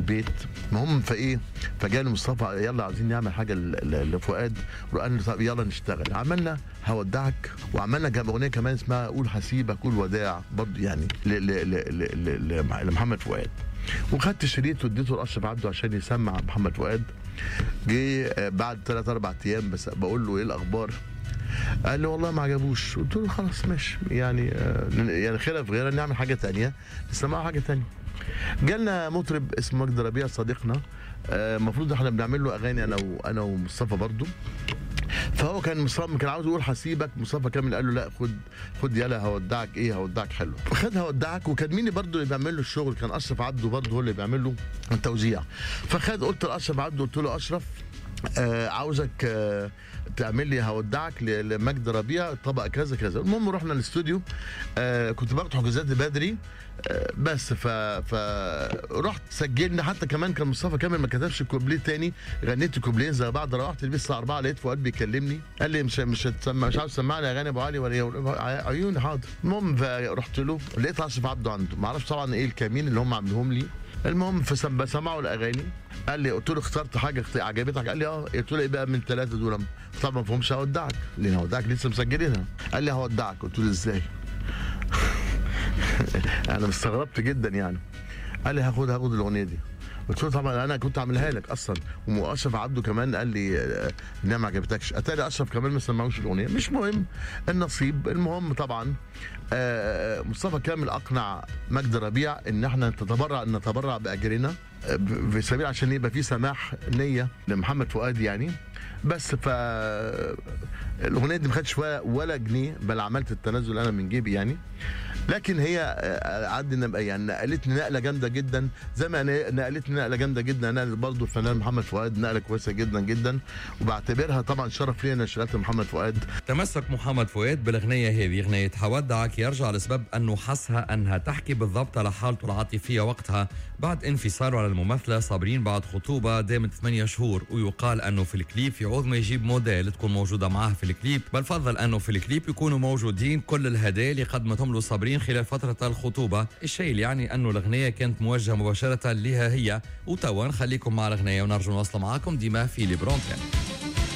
البيت المهم فايه فجاني مصطفى يلا عايزين نعمل حاجه ل- ل- لفؤاد قال لي طب يلا نشتغل عملنا هودعك وعملنا كم اغنيه كمان اسمها قول هسيبك قول وداع برضه يعني ل- ل- ل- ل- ل- ل- لمحمد فؤاد وخدت شريط واديته لاشرف عبده عشان يسمع محمد فؤاد جه آه، بعد ثلاث اربع ايام بس بقول له ايه الاخبار قال لي والله ما عجبوش قلت له خلاص ماشي يعني آه، يعني خيرها في غيرها نعمل حاجه تانية نسمعها حاجه تانية جالنا مطرب اسمه مجدي ربيع صديقنا آه، المفروض احنا بنعمل له اغاني انا وانا ومصطفى برضو فهو كان مصمم كان عاوز يقول هسيبك مصطفى كامل قال له لا خد خد يلا هودعك ايه هودعك حلو خد هودعك وكان مين برضه اللي بيعمل له الشغل كان اشرف عبده برضه هو اللي بيعمل له التوزيع فخد قلت لاشرف عبده قلت له اشرف آه عاوزك آه تعمل لي هودعك ل- لمجد ربيع طبق كذا كذا المهم رحنا الاستوديو آه كنت باخد حجوزاتي بدري آه بس ف فرحت سجلنا حتى كمان كان مصطفى كامل ما كتبش كوبليه تاني غنيت كوبلين زي بعض روحت البيت الساعه 4 لقيت فؤاد بيكلمني قال لي مش مش هتسمع مش عاوز تسمعني اغاني ابو علي ولا إيه؟ عيوني حاضر المهم فرحت له لقيت اشرف عبده عنده ما اعرفش طبعا ايه الكمين اللي هم عاملينهم لي المهم فسمعوا الاغاني قال لي قلت له اخترت حاجه اخت- عجبتك قال لي اه قلت له ايه بقى من ثلاثه دول طبعا ما فهمش هودعك لان هودعك لسه مسجلينها قال لي هودعك قلت له ازاي انا استغربت جدا يعني قال لي هاخد هاخد الاغنيه دي قلت له طبعا انا كنت عاملها لك اصلا واشرف عبده كمان قال لي آه، انها ما عجبتكش اتاري اشرف كمان ما سمعوش الاغنيه مش مهم النصيب المهم طبعا آه، مصطفى كامل اقنع مجدي ربيع ان احنا نتبرع نتبرع باجرنا آه، ب- في سبيل عشان يبقى في سماح نيه لمحمد فؤاد يعني بس ف الاغنيه دي ما خدتش ولا, ولا جنيه بل عملت التنازل انا من جيبي يعني لكن هي آه، عدنا يعني نقلتني نقله جامده جدا زي ما ن- نقلتني نقله جامده جدا نقلت برضه الفنان محمد فؤاد نقله كويسه جدا جدا وبعتبرها طبعا شرف لي انا اشتغلت محمد فؤاد تمسك محمد فؤاد بالغنية هذه غنية حودعك يرجع لسبب أنه حسها أنها تحكي بالضبط على حالته العاطفية وقتها بعد انفصاله على الممثلة صابرين بعد خطوبة دامت 8 شهور ويقال أنه في الكليب يعوض ما يجيب موديل تكون موجودة معاه في الكليب بل فضل أنه في الكليب يكونوا موجودين كل الهدايا اللي قدمتهم له صابرين خلال فترة الخطوبة الشيء اللي يعني أنه الغنية كانت موجهة مباشرة لها هي وتوا نخليكم مع الغنية ونرجو نواصل معاكم ديما في ليبرونتين